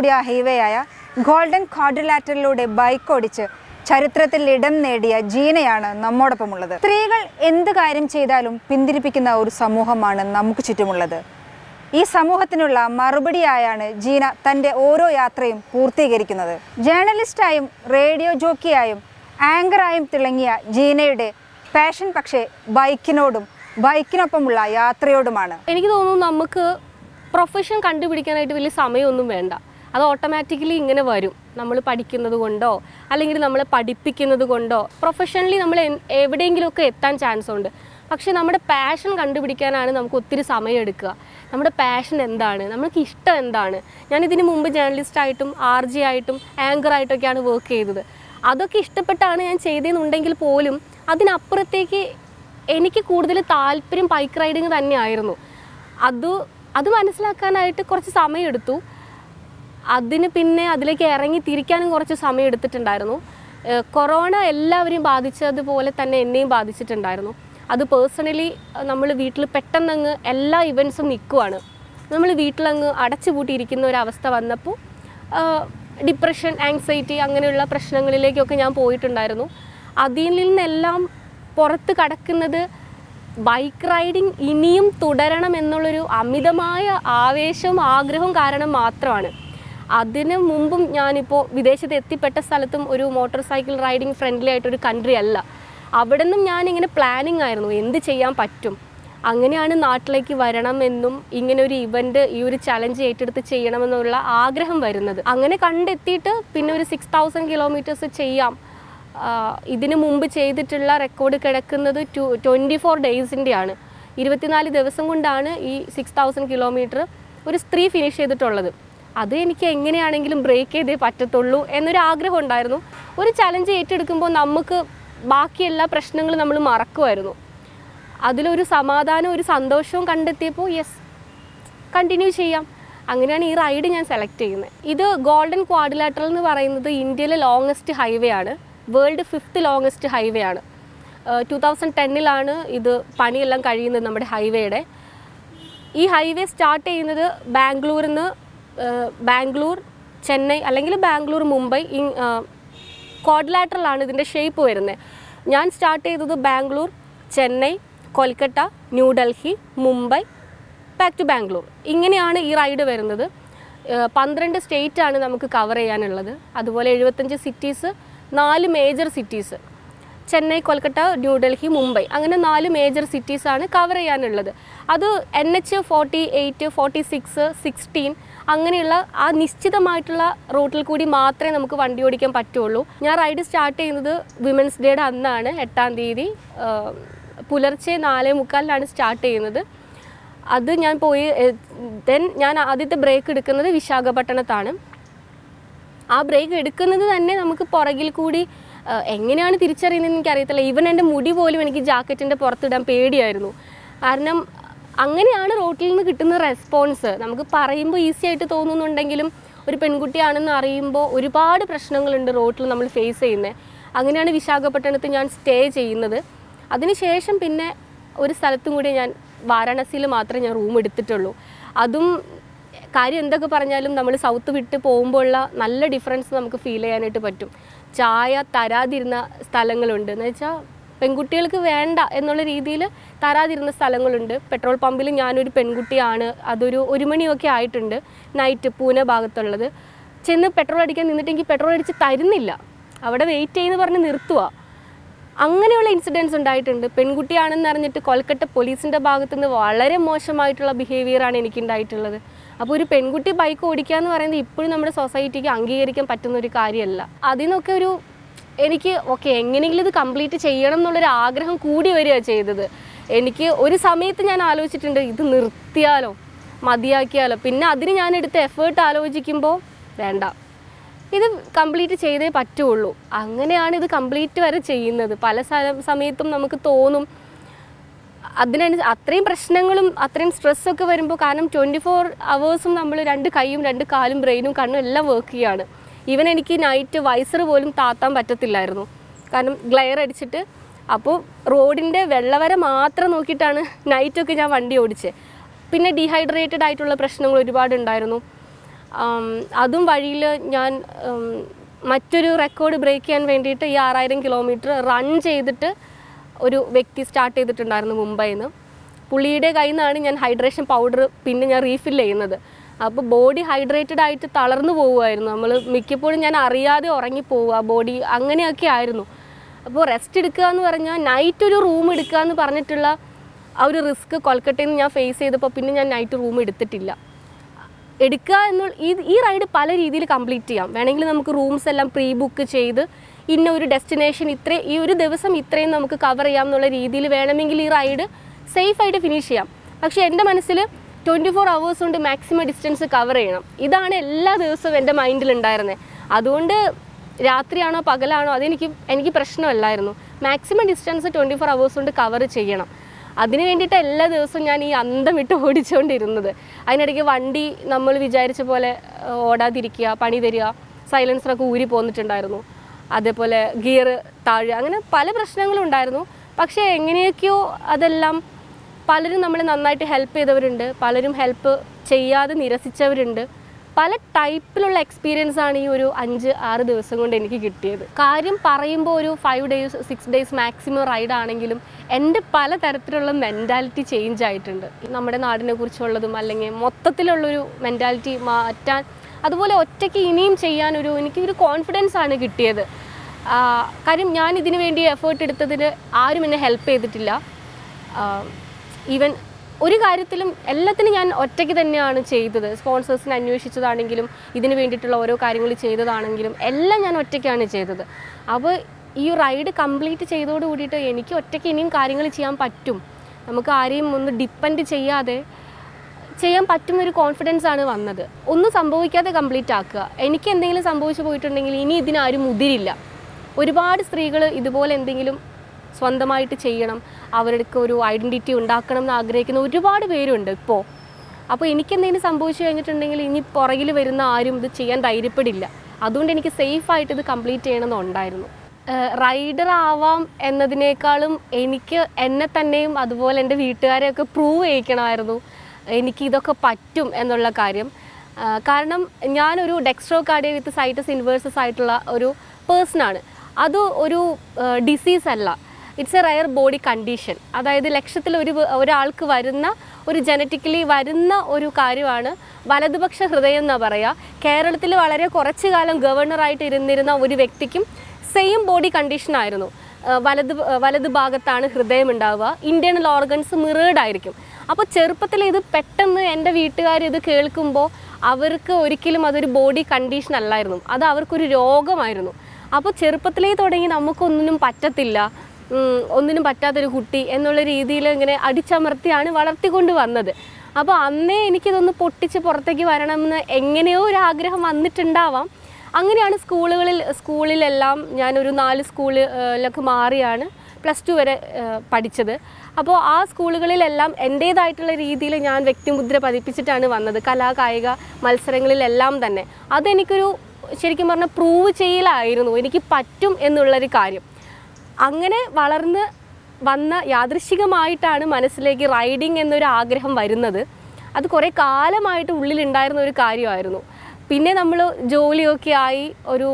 India ഹൈവേയായ golden ക്വാഡ്രിലാറ്ററിലൂടെ bike ഓടിച്ച് ചരിത്രത്തിൽ ഇടം നേടിയ ജീനയാണ് നമ്മോടൊപ്പമുള്ളത് സ്ത്രീകൾ എന്ത് കാര്യം ചെയ്താലും പിന്തിരിപ്പിക്കുന്ന ഒരു സമൂഹമാണ് നമുക്ക് ചുറ്റുമുള്ളത് ഈ സമൂഹത്തിനുള്ള മറുപടിയായാണ് ജീന തൻ്റെ ഓരോ യാത്രയും പൂർത്തീകരിക്കുന്നത് ജേർണലിസ്റ്റായും റേഡിയോ ജോക്കിയായും ആങ്കറായും തിളങ്ങിയ ജീനയുടെ പാഷൻ പക്ഷേ ബൈക്കിനോടും ബൈക്കിനൊപ്പമുള്ള യാത്രയോടുമാണ് എനിക്ക് തോന്നുന്നു നമുക്ക് പ്രൊഫഷൻ കണ്ടുപിടിക്കാനായിട്ട് വലിയ സമയമൊന്നും വേണ്ട അത് ഓട്ടോമാറ്റിക്കലി ഇങ്ങനെ വരും നമ്മൾ പഠിക്കുന്നത് കൊണ്ടോ അല്ലെങ്കിൽ നമ്മളെ പഠിപ്പിക്കുന്നത് കൊണ്ടോ പ്രൊഫഷണലി നമ്മൾ എൻ- എവിടെയെങ്കിലുമൊക്കെ എത്താൻ ചാൻസ് ഉണ്ട് പക്ഷേ നമ്മുടെ പാഷൻ കണ്ടുപിടിക്കാനാണ് നമുക്ക് ഒത്തിരി സമയം എടുക്കുക നമ്മുടെ പാഷൻ എന്താണ് നമുക്ക് ഇഷ്ടം എന്താണ് ഞാൻ ഇതിന് മുമ്പ് ജേർണലിസ്റ്റായിട്ടും ആർ ജി ആയിട്ടും ആങ്കറായിട്ടൊക്കെയാണ് വർക്ക് ചെയ്തത് അതൊക്കെ ഇഷ്ടപ്പെട്ടാണ് ഞാൻ ചെയ്തതെന്നുണ്ടെങ്കിൽ പോലും അതിനപ്പുറത്തേക്ക് എനിക്ക് കൂടുതൽ താല്പര്യം ബൈക്ക് റൈഡിങ് തന്നെയായിരുന്നു അത് അത് മനസ്സിലാക്കാനായിട്ട് കുറച്ച് സമയമെടുത്തു അതിന് പിന്നെ അതിലേക്ക് ഇറങ്ങി തിരിക്കാനും കുറച്ച് സമയം എടുത്തിട്ടുണ്ടായിരുന്നു ഏഹ് കൊറോണ എല്ലാവരെയും ബാധിച്ചതുപോലെ തന്നെ എന്നെയും ബാധിച്ചിട്ടുണ്ടായിരുന്നു അത് പേഴ്സണലി നമ്മൾ വീട്ടിൽ പെട്ടെന്നങ്ങ് എല്ലാ ഇവൻസും നിൽക്കുവാണ് നമ്മൾ വീട്ടിലങ്ങ് അടച്ചുപൂട്ടിയിരിക്കുന്ന ഒരു അവസ്ഥ വന്നപ്പോൾ ഡിപ്രഷൻ ആങ്സൈറ്റി അങ്ങനെയുള്ള പ്രശ്നങ്ങളിലേക്കൊക്കെ ഞാൻ പോയിട്ടുണ്ടായിരുന്നു അതിൽ നിന്നെല്ലാം പുറത്ത് കടക്കുന്നത് ബൈക്ക് റൈഡിങ് ഇനിയും തുടരണം എന്നുള്ളൊരു അമിതമായ ആവേശവും ആഗ്രഹവും കാരണം മാത്രമാണ് അതിന് മുമ്പും ഞാനിപ്പോൾ വിദേശത്ത് എത്തിപ്പെട്ട സ്ഥലത്തും ഒരു മോട്ടോർ സൈക്കിൾ റൈഡിങ് ഫ്രണ്ട്ലി ആയിട്ടൊരു കൺട്രി അല്ല അവിടെ നിന്നും ഞാനിങ്ങനെ പ്ലാനിങ് ആയിരുന്നു എന്ത് ചെയ്യാൻ പറ്റും അങ്ങനെയാണ് നാട്ടിലേക്ക് വരണമെന്നും ഇങ്ങനെ ഒരു ഇവന്റ് ഈ ഒരു ചലഞ്ച് ഏറ്റെടുത്ത് ചെയ്യണമെന്നുള്ള ആഗ്രഹം വരുന്നത് അങ്ങനെ കണ്ടെത്തിയിട്ട് പിന്നെ ഒരു സിക്സ് തൗസൻഡ് കിലോമീറ്റേഴ്സ് ചെയ്യാം ആഹ് ഇതിനു മുമ്പ് ചെയ്തിട്ടുള്ള റെക്കോർഡ് കിടക്കുന്നത് ടു ട്വൻറ്റി ഫോർ ഡേയ്സിൻ്റെയാണ് ഇരുപത്തിനാല് ദിവസം കൊണ്ടാണ് ഈ സിക്സ് തൗസൻഡ് കിലോമീറ്റർ ഒരു സ്ത്രീ ഫിനിഷ് ചെയ്തിട്ടുള്ളത് അത് എനിക്ക് എങ്ങനെയാണെങ്കിലും ബ്രേക്ക് ചെയ്തേ പറ്റത്തുള്ളൂ എന്നൊരു ആഗ്രഹം ഉണ്ടായിരുന്നു ഒരു ചലഞ്ച് ഏറ്റെടുക്കുമ്പോൾ നമുക്ക് ബാക്കി എല്ലാ പ്രശ്നങ്ങളും നമ്മൾ മറക്കുമായിരുന്നു അതിലൊരു സമാധാനവും ഒരു സന്തോഷവും കണ്ടെത്തിയപ്പോൾ യെസ് കണ്ടിന്യൂ ചെയ്യാം അങ്ങനെയാണ് ഈ റൈഡ് ഞാൻ സെലക്ട് ചെയ്യുന്നത് ഇത് ഗോൾഡൻ ക്വാഡിലാറ്ററൽ എന്ന് പറയുന്നത് ഇന്ത്യയിലെ ലോങ്ങസ്റ്റ് ഹൈവേ ആണ് വേൾഡ് ഫിഫ്ത്ത് ലോങ്ങസ്റ്റ് ഹൈവേ ആണ് ടു തൗസൻഡ് ടെന്നിലാണ് ഇത് പണിയെല്ലാം കഴിയുന്നത് നമ്മുടെ ഹൈവേയുടെ ഈ ഹൈവേ സ്റ്റാർട്ട് ചെയ്യുന്നത് ബാംഗ്ലൂരിൽ നിന്ന് ബാംഗ്ലൂർ ചെന്നൈ അല്ലെങ്കിൽ ബാംഗ്ലൂർ മുംബൈ ക്വാഡ്ലാറ്ററലാണ് ഇതിൻ്റെ ഷേപ്പ് വരുന്നത് ഞാൻ സ്റ്റാർട്ട് ചെയ്തത് ബാംഗ്ലൂർ ചെന്നൈ കൊൽക്കത്ത ന്യൂഡൽഹി മുംബൈ ബാക്ക് ടു ബാംഗ്ലൂർ ഇങ്ങനെയാണ് ഈ റൈഡ് വരുന്നത് ഏഹ് പന്ത്രണ്ട് സ്റ്റേറ്റ് ആണ് നമുക്ക് കവർ ചെയ്യാനുള്ളത് അതുപോലെ എഴുപത്തഞ്ച് സിറ്റീസ് നാല് മേജർ സിറ്റീസ് ചെന്നൈ കൊൽക്കത്ത ന്യൂഡൽഹി മുംബൈ അങ്ങനെ നാല് മേജർ സിറ്റീസാണ് കവർ ചെയ്യാനുള്ളത് അത് N H forty eight forty six sixteen അങ്ങനെയുള്ള ആ നിശ്ചിതമായിട്ടുള്ള റൂട്ടിൽ കൂടി മാത്രമേ നമുക്ക് വണ്ടി ഓടിക്കാൻ പറ്റുള്ളൂ ഞാൻ റൈഡ് സ്റ്റാർട്ട് ചെയ്യുന്നത് വിമൻസ് ഡേയുടെ അന്നാണ് എട്ടാം തീയതി ആഹ് പുലർച്ചെ നാലേ മുക്കാലിനാണ് സ്റ്റാർട്ട് ചെയ്യുന്നത് അത് ഞാൻ പോയി ദെൻ ഞാൻ ആദ്യത്തെ ബ്രേക്ക് എടുക്കുന്നത് വിശാഖപട്ടണത്താണ് ആ ബ്രേക്ക് എടുക്കുന്നത് തന്നെ നമുക്ക് പുറകിൽ കൂടി ആ, എങ്ങനെയാണ് തിരിച്ചറിയുന്നതെന്ന് എനിക്കറിയത്തില്ല ഈവൻ എൻ്റെ മുടി പോലും എനിക്ക് ജാക്കറ്റിൻ്റെ പുറത്തിടാൻ പേടിയായിരുന്നു കാരണം അങ്ങനെയാണ് റോട്ടിൽ നിന്ന് കിട്ടുന്ന റെസ്പോൺസ് നമുക്ക് പറയുമ്പോൾ ഈസി ആയിട്ട് തോന്നുന്നുണ്ടെങ്കിലും ഒരു പെൺകുട്ടിയാണെന്ന് അറിയുമ്പോൾ ഒരുപാട് പ്രശ്നങ്ങളുണ്ട് റോട്ടിൽ നമ്മൾ ഫേസ് ചെയ്യുന്നത് അങ്ങനെയാണ് വിശാഖപട്ടണത്ത് ഞാൻ സ്റ്റേ ചെയ്യുന്നത് അതിനുശേഷം പിന്നെ ഒരു സ്ഥലത്തും കൂടി ഞാൻ വാരാണസിയിൽ മാത്രമേ ഞാൻ റൂം എടുത്തിട്ടുള്ളൂ അതും കാര്യം എന്തൊക്കെ പറഞ്ഞാലും നമ്മൾ സൗത്ത് വിട്ട് പോകുമ്പോഴുള്ള നല്ല ഡിഫറൻസ് നമുക്ക് ഫീൽ ചെയ്യാനായിട്ട് പറ്റും ചായ തരാതിരുന്ന സ്ഥലങ്ങളുണ്ട് എന്ന് വെച്ചാൽ പെൺകുട്ടികൾക്ക് വേണ്ട എന്നുള്ള രീതിയിൽ തരാതിരുന്ന സ്ഥലങ്ങളുണ്ട് പെട്രോൾ പമ്പിൽ ഞാനൊരു പെൺകുട്ടിയാണ് അതൊരു ഒരു മണിയൊക്കെ ആയിട്ടുണ്ട് നൈറ്റ് പൂനെ ഭാഗത്തുള്ളത് ചെന്ന് പെട്രോൾ അടിക്കാൻ നിന്നിട്ടെങ്കിൽ പെട്രോൾ അടിച്ച് തരുന്നില്ല അവിടെ വെയിറ്റ് ചെയ്യുന്ന പറഞ്ഞ് നിർത്തുക അങ്ങനെയുള്ള ഇൻസിഡൻസ് ഉണ്ടായിട്ടുണ്ട് പെൺകുട്ടിയാണെന്ന് അറിഞ്ഞിട്ട് കൊൽക്കത്ത പോലീസിൻ്റെ ഭാഗത്തു നിന്ന് വളരെ മോശമായിട്ടുള്ള ബിഹേവിയറാണ് എനിക്ക് ഉണ്ടായിട്ടുള്ളത് അപ്പോൾ ഒരു പെൺകുട്ടി ബൈക്ക് ഓടിക്കുക എന്ന് പറയുന്നത് ഇപ്പോഴും നമ്മുടെ സൊസൈറ്റിക്ക് അംഗീകരിക്കാൻ പറ്റുന്ന ഒരു കാര്യമല്ല അതിനൊക്കെ ഒരു എനിക്ക് ഓക്കെ എങ്ങനെയെങ്കിലും ഇത് കംപ്ലീറ്റ് ചെയ്യണം എന്നുള്ളൊരു ആഗ്രഹം കൂടി വരിക ചെയ്തത് എനിക്ക് ഒരു സമയത്ത് ഞാൻ ആലോചിച്ചിട്ടുണ്ട് ഇത് നിർത്തിയാലോ മതിയാക്കിയാലോ പിന്നെ അതിന് ഞാൻ എടുത്ത എഫേർട്ട് ആലോചിക്കുമ്പോൾ വേണ്ട ഇത് കംപ്ലീറ്റ് ചെയ്തേ പറ്റുള്ളൂ അങ്ങനെയാണ് ഇത് കംപ്ലീറ്റ് വരെ ചെയ്യുന്നത് പല സ്ഥലം സമയത്തും നമുക്ക് തോന്നും അതിനനുസരിച്ച് അത്രയും പ്രശ്നങ്ങളും അത്രയും സ്ട്രെസ്സൊക്കെ വരുമ്പോൾ കാരണം ട്വൻറ്റി ഫോർ അവേഴ്സും നമ്മൾ രണ്ട് കൈയും രണ്ട് കാലും ബ്രെയിനും കണ്ണും എല്ലാം വർക്ക് ചെയ്യാണ് ഈവൻ എനിക്ക് നൈറ്റ് വൈസർ പോലും താത്താൻ പറ്റത്തില്ലായിരുന്നു കാരണം ഗ്ലെയർ അടിച്ചിട്ട് അപ്പോൾ റോഡിൻ്റെ വെള്ളവര മാത്രം നോക്കിയിട്ടാണ് നൈറ്റൊക്കെ ഞാൻ വണ്ടി ഓടിച്ചത് പിന്നെ ഡീഹൈഡ്രേറ്റഡ് ആയിട്ടുള്ള പ്രശ്നങ്ങൾ ഒരുപാടുണ്ടായിരുന്നു ആം, അതും വഴിയിൽ ഞാൻ ഉം, മറ്റൊരു റെക്കോർഡ് ബ്രേക്ക് ചെയ്യാൻ വേണ്ടിയിട്ട് ഈ ആറായിരം കിലോമീറ്റർ റൺ ചെയ്തിട്ട് ഒരു വ്യക്തി സ്റ്റാർട്ട് ചെയ്തിട്ടുണ്ടായിരുന്നു മുംബൈയിൽ നിന്ന് പുള്ളിയുടെ കയ്യിൽ നിന്നാണ് ഞാൻ ഹൈഡ്രേഷൻ പൗഡർ പിന്നെ ഞാൻ റീഫിൽ ചെയ്യുന്നത് അപ്പോൾ ബോഡി ഹൈഡ്രേറ്റഡ് ആയിട്ട് തളർന്നു പോവുമായിരുന്നു നമ്മൾ മിക്കപ്പോഴും ഞാൻ അറിയാതെ ഉറങ്ങിപ്പോവുക ബോഡി അങ്ങനെയൊക്കെ ആയിരുന്നു അപ്പോൾ റെസ്റ്റ് എടുക്കുക എന്ന് പറഞ്ഞാൽ നൈറ്റ് ഒരു റൂം എടുക്കുക എന്ന് പറഞ്ഞിട്ടുള്ള ആ ഒരു റിസ്ക് കൊൽക്കട്ടയിൽ നിന്ന് ഞാൻ ഫേസ് ചെയ്തപ്പോൾ പിന്നെ ഞാൻ നൈറ്റ് റൂം എടുത്തിട്ടില്ല എടുക്കുക എന്നുള്ള ഈ ഈ റൈഡ് പല രീതിയിൽ കംപ്ലീറ്റ് ചെയ്യാം വേണമെങ്കിൽ നമുക്ക് റൂംസ് എല്ലാം പ്രീ ബുക്ക് ചെയ്ത് ഇന്ന ഒരു ഡെസ്റ്റിനേഷൻ ഇത്ര ഈ ഒരു ദിവസം ഇത്രയും നമുക്ക് കവർ ചെയ്യാം എന്നുള്ള രീതിയിൽ വേണമെങ്കിൽ ഈ റൈഡ് സേഫ് ആയിട്ട് ഫിനിഷ് ചെയ്യാം പക്ഷേ എൻ്റെ മനസ്സിൽ ട്വൻറ്റി ഫോർ അവേഴ്സ് കൊണ്ട് മാക്സിമം ഡിസ്റ്റൻസ് കവർ ചെയ്യണം ഇതാണ് എല്ലാ ദിവസവും എൻ്റെ മൈൻഡിൽ ഉണ്ടായിരുന്നത് അതുകൊണ്ട് രാത്രിയാണോ പകലാണോ അതെനിക്ക് എനിക്ക് പ്രശ്നമല്ലായിരുന്നു maximum distance twenty four hours കൊണ്ട് കവർ ചെയ്യണം അതിന് വേണ്ടിയിട്ട് എല്ലാ ദിവസവും ഞാൻ ഈ അന്തം വിട്ട് ഓടിച്ചുകൊണ്ടിരുന്നത് അതിനിടയ്ക്ക് വണ്ടി നമ്മൾ വിചാരിച്ച പോലെ ഏഹ്, ഓടാതിരിക്കുക പണി തരിക സൈലൻസറൊക്കെ ഊരി പോന്നിട്ടുണ്ടായിരുന്നു അതേപോലെ ഗിയർ താഴുക അങ്ങനെ പല പ്രശ്നങ്ങളും ഉണ്ടായിരുന്നു പക്ഷേ എങ്ങനെയൊക്കെയോ അതെല്ലാം പലരും നമ്മളെ നന്നായിട്ട് ഹെൽപ്പ് ചെയ്തവരുണ്ട് പലരും ഹെൽപ്പ് ചെയ്യാതെ നിരസിച്ചവരുണ്ട് പല ടൈപ്പിലുള്ള എക്സ്പീരിയൻസ് ആണ് ഈ ഒരു അഞ്ച് ആറ് ദിവസം കൊണ്ട് എനിക്ക് കിട്ടിയത് കാര്യം പറയുമ്പോൾ ഒരു five days six days maximum ride ആണെങ്കിലും എൻ്റെ പല തരത്തിലുള്ള മെൻറ്റാലിറ്റി ചേഞ്ച് ആയിട്ടുണ്ട് നമ്മുടെ നാടിനെ കുറിച്ചുള്ളതും അല്ലെങ്കിൽ മൊത്തത്തിലുള്ളൊരു മെൻറ്റാലിറ്റി മാറ്റാൻ അതുപോലെ ഒറ്റയ്ക്ക് ഇനിയും ചെയ്യാനൊരു എനിക്കൊരു കോൺഫിഡൻസ് ആണ് കിട്ടിയത് ആ, കാര്യം ഞാൻ ഇതിനു വേണ്ടി എഫേർട്ട് എടുത്തതിന് ആരും എന്നെ ഹെൽപ്പ് ചെയ്തിട്ടില്ല ഈവൻ ഒരു കാര്യത്തിലും എല്ലാത്തിനും ഞാൻ ഒറ്റയ്ക്ക് തന്നെയാണ് ചെയ്തത് സ്പോൺസേഴ്സിനെ അന്വേഷിച്ചതാണെങ്കിലും ഇതിന് വേണ്ടിയിട്ടുള്ള ഓരോ കാര്യങ്ങൾ ചെയ്തതാണെങ്കിലും എല്ലാം ഞാൻ ഒറ്റയ്ക്കാണ് ചെയ്തത് അപ്പോൾ ഈ റൈഡ് കംപ്ലീറ്റ് ചെയ്തോട് കൂടിയിട്ട് എനിക്ക് ഒറ്റയ്ക്ക് ഇനിയും കാര്യങ്ങൾ ചെയ്യാൻ പറ്റും നമുക്ക് ആരെയും ഒന്ന് ഡിപ്പെൻഡ് ചെയ്യാതെ ചെയ്യാൻ പറ്റുന്നൊരു കോൺഫിഡൻസ് ആണ് വന്നത് ഒന്നും സംഭവിക്കാതെ കംപ്ലീറ്റ് ആക്കുക എനിക്ക് എന്തെങ്കിലും സംഭവിച്ചു പോയിട്ടുണ്ടെങ്കിൽ ഇനി ഇതിനാരും മുതിരില്ല ഒരുപാട് സ്ത്രീകൾ ഇതുപോലെ എന്തെങ്കിലും സ്വന്തമായിട്ട് ചെയ്യണം അവർക്ക് ഒരു ഐഡൻറ്റിറ്റി ഉണ്ടാക്കണം എന്ന് ആഗ്രഹിക്കുന്ന ഒരുപാട് പേരുണ്ട് ഇപ്പോൾ അപ്പോൾ എനിക്ക് എന്തെങ്കിലും സംഭവിച്ചു കഴിഞ്ഞിട്ടുണ്ടെങ്കിൽ ഇനി പുറകിൽ വരുന്ന ആരും ഇത് ചെയ്യാൻ ധൈര്യപ്പെടില്ല അതുകൊണ്ട് എനിക്ക് സേഫായിട്ട് ഇത് കംപ്ലീറ്റ് ചെയ്യണമെന്നുണ്ടായിരുന്നു റൈഡർ ആവാം എന്നതിനേക്കാളും എനിക്ക് എന്നെ തന്നെയും അതുപോലെ എൻ്റെ വീട്ടുകാരെയൊക്കെ പ്രൂവ് ചെയ്യിക്കണമായിരുന്നു എനിക്ക് ഇതൊക്കെ പറ്റും എന്നുള്ള കാര്യം ആ, കാരണം ഞാനൊരു dextrocardia with situs inversus ആയിട്ടുള്ള ഒരു പേഴ്സണാണ് അത് ഒരു ഡിസീസ് അല്ല it's a rare body condition അതായത് ലക്ഷത്തിൽ ഒരു പേ- ഒരാൾക്ക് വരുന്ന ഒരു ജനറ്റിക്കലി വരുന്ന ഒരു കാര്യമാണ് വലതുപക്ഷ ഹൃദയം എന്നാ പറയുക കേരളത്തിൽ വളരെ കുറച്ചു കാലം ഗവർണറായിട്ട് ഇരുന്നിരുന്ന ഒരു വ്യക്തിക്കും സെയിം ബോഡി കണ്ടീഷൻ ആയിരുന്നു ആ, വലത് ഭ- വലത് ഭാഗത്താണ് ഹൃദയം ഉണ്ടാവുക ഇൻറ്റേർണൽ ഓർഗൻസ് മിറേഡ് ആയിരിക്കും അപ്പോൾ ചെറുപ്പത്തിൽ ഇത് പെട്ടെന്ന് എൻ്റെ വീട്ടുകാർ ഇത് കേൾക്കുമ്പോൾ അവർക്ക് ഒരിക്കലും അതൊരു ബോഡി കണ്ടീഷൻ അല്ലായിരുന്നു അത് അവർക്കൊരു രോഗമായിരുന്നു അപ്പോൾ ചെറുപ്പത്തിലേ തുടങ്ങി നമുക്കൊന്നിനും പറ്റത്തില്ല ഉം, ഒന്നിനും പറ്റാത്തൊരു കുട്ടി എന്നുള്ള രീതിയിൽ ഇങ്ങനെ അടിച്ചമർത്തിയാണ് വളർത്തിക്കൊണ്ട് വന്നത് അപ്പോൾ അന്നേ എനിക്കിതൊന്ന് പൊട്ടിച്ച് പുറത്തേക്ക് വരണമെന്ന് എങ്ങനെയോ ഒരു ആഗ്രഹം വന്നിട്ടുണ്ടാവാം അങ്ങനെയാണ് സ്കൂളുകളിൽ സ്കൂളിലെല്ലാം ഞാനൊരു നാല് സ്കൂളിലൊക്കെ മാറിയാണ് പ്ലസ് ടു വരെ ആ, പഠിച്ചത് അപ്പോൾ ആ സ്കൂളുകളിലെല്ലാം എൻ്റേതായിട്ടുള്ള രീതിയിൽ ഞാൻ വ്യക്തിമുദ്ര പതിപ്പിച്ചിട്ടാണ് വന്നത് കലാ കായിക മത്സരങ്ങളിലെല്ലാം തന്നെ അതെനിക്കൊരു ശരിക്കും പറഞ്ഞാൽ പ്രൂവ് ചെയ്യലായിരുന്നു എനിക്ക് പറ്റും എന്നുള്ളൊരു കാര്യം അങ്ങനെ വളർന്ന് വന്ന യാദൃശികമായിട്ടാണ് മനസ്സിലേക്ക് റൈഡിങ് എന്നൊരു ആഗ്രഹം വരുന്നത് അത് കുറേ കാലമായിട്ട് ഉള്ളിലുണ്ടായിരുന്ന ഒരു കാര്യമായിരുന്നു പിന്നെ നമ്മൾ ജോലിയൊക്കെ ആയി ഒരു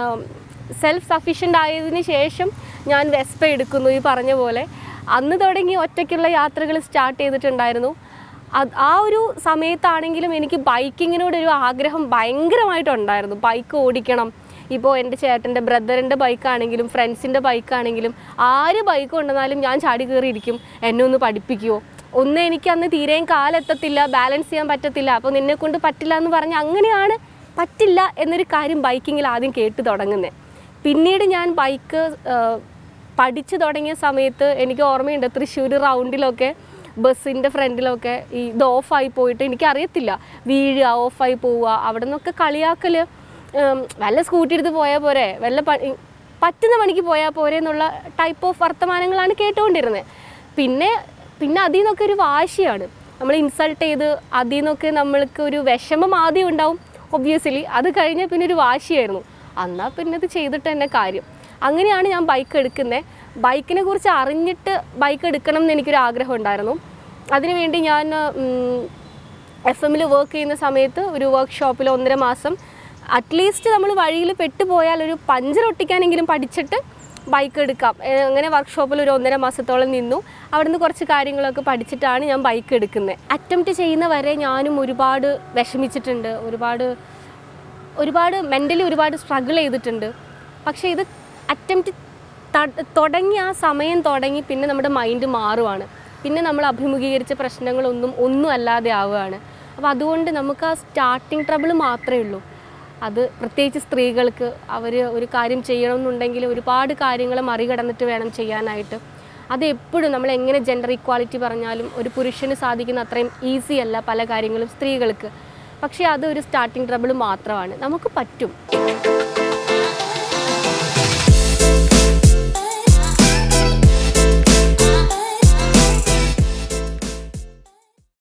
സെൽഫ് സഫീഷ്യൻ്റ് ആയതിനു ശേഷം ഞാൻ വെസ്പ എടുക്കുന്നു ഈ പറഞ്ഞ പോലെ അന്ന് തുടങ്ങി ഒറ്റയ്ക്കുള്ള യാത്രകൾ സ്റ്റാർട്ട് ചെയ്തിട്ടുണ്ടായിരുന്നു അത് ആ ഒരു സമയത്താണെങ്കിലും എനിക്ക് ബൈക്കിങ്ങിനോടൊരു ആഗ്രഹം ഭയങ്കരമായിട്ടുണ്ടായിരുന്നു ബൈക്ക് ഓടിക്കണം ഇപ്പോൾ എൻ്റെ ചേട്ടൻ്റെ ബ്രദറിൻ്റെ ബൈക്കാണെങ്കിലും ഫ്രണ്ട്സിൻ്റെ ബൈക്കാണെങ്കിലും ആര് ബൈക്ക് കൊണ്ടുവന്നാലും ഞാൻ ചാടി കയറിയിരിക്കും എന്നെ ഒന്ന് പഠിപ്പിക്കുമോ ഒന്ന് എനിക്ക് അന്ന് തീരെയും കാലെത്തത്തില്ല ബാലൻസ് ചെയ്യാൻ പറ്റത്തില്ല അപ്പോൾ നിന്നെ കൊണ്ട് പറ്റില്ല എന്ന് പറഞ്ഞ് അങ്ങനെയാണ് പറ്റില്ല എന്നൊരു കാര്യം ബൈക്കിങ്ങിൽ ആദ്യം കേട്ട് തുടങ്ങുന്നത് പിന്നീട് ഞാൻ ബൈക്ക് പഠിച്ചു തുടങ്ങിയ സമയത്ത് എനിക്ക് ഓർമ്മയുണ്ട് തൃശ്ശൂർ റൗണ്ടിലൊക്കെ ബസ്സിൻ്റെ ഫ്രണ്ടിലൊക്കെ ഈ ഇത് ഓഫായി പോയിട്ട് എനിക്കറിയത്തില്ല വീഴുക ഓഫായി പോവുക അവിടെ നിന്നൊക്കെ കളിയാക്കൽ ഉം, വല്ല സ്കൂട്ടി എടുത്ത് പോയാൽ പോരെ വല്ല പ- പറ്റുന്ന പണിക്ക് പോയാൽ പോരെ എന്നുള്ള ടൈപ്പ് ഓഫ് വർത്തമാനങ്ങളാണ് കേട്ടുകൊണ്ടിരുന്നത് പിന്നെ പിന്നെ അതിൽ നിന്നൊക്കെ ഒരു വാശിയാണ് നമ്മൾ ഇൻസൾട്ട് ചെയ്ത് അതിൽ നിന്നൊക്കെ നമ്മൾക്ക് ഒരു വിഷമം ആദ്യം ഉണ്ടാവും ഒബ്വിയസ്ലി അത് കഴിഞ്ഞ് പിന്നെ ഒരു വാശിയായിരുന്നു എന്നാൽ പിന്നെ ഇത് ചെയ്തിട്ട് തന്നെ കാര്യം അങ്ങനെയാണ് ഞാൻ ബൈക്ക് എടുക്കുന്നത് ബൈക്കിനെ കുറിച്ച് അറിഞ്ഞിട്ട് ബൈക്ക് എടുക്കണം എന്ന് എനിക്കൊരു ആഗ്രഹം ഉണ്ടായിരുന്നു അതിനുവേണ്ടി ഞാൻ ഉം, എഫ് എമ്മിൽ വർക്ക് ചെയ്യുന്ന സമയത്ത് ഒരു വർക്ക്ഷോപ്പിൽ ഒന്നര മാസം അറ്റ്ലീസ്റ്റ് നമ്മൾ വഴിയിൽ പെട്ടുപോയാൽ ഒരു പഞ്ചർ ഒട്ടിക്കാനെങ്കിലും പഠിച്ചിട്ട് ബൈക്ക് എടുക്കാം ഏ, അങ്ങനെ വർക്ക്ഷോപ്പിൽ ഒരു ഒന്നര മാസത്തോളം നിന്നു അവിടുന്ന് കുറച്ച് കാര്യങ്ങളൊക്കെ പഠിച്ചിട്ടാണ് ഞാൻ ബൈക്ക് എടുക്കുന്നത് അറ്റംപ്റ്റ് ചെയ്യുന്ന വരെ ഞാനും ഒരുപാട് വിഷമിച്ചിട്ടുണ്ട് ഒരുപാട് ഒരുപാട് മെൻ്റലി ഒരുപാട് സ്ട്രഗിൾ ചെയ്തിട്ടുണ്ട് പക്ഷേ ഇത് അറ്റംപ്റ്റ് തുടങ്ങി ആ സമയം തുടങ്ങി പിന്നെ നമ്മുടെ മൈൻഡ് മാറുവാണ് പിന്നെ നമ്മൾ അഭിമുഖീകരിച്ച പ്രശ്നങ്ങളൊന്നും ഒന്നും അല്ലാതെ ആവുകയാണ് അപ്പോൾ അതുകൊണ്ട് നമുക്ക് ആ സ്റ്റാർട്ടിങ് ട്രബിൾ മാത്രമേ ഉള്ളൂ അത് പ്രത്യേകിച്ച് സ്ത്രീകൾക്ക് അവർ ഒരു കാര്യം ചെയ്യണമെന്നുണ്ടെങ്കിൽ ഒരുപാട് കാര്യങ്ങൾ മറികടന്നിട്ട് വേണം ചെയ്യാനായിട്ട് അത് എപ്പോഴും നമ്മൾ എങ്ങനെ ജെൻഡർ ഇക്വാളിറ്റി പറഞ്ഞാലും ഒരു പുരുഷന് സാധിക്കുന്ന അത്രയും ഈസി അല്ല പല കാര്യങ്ങളും സ്ത്രീകൾക്ക് പക്ഷേ അത് ഒരു സ്റ്റാർട്ടിങ് ട്രബിൾ മാത്രമാണ് നമുക്ക് പറ്റും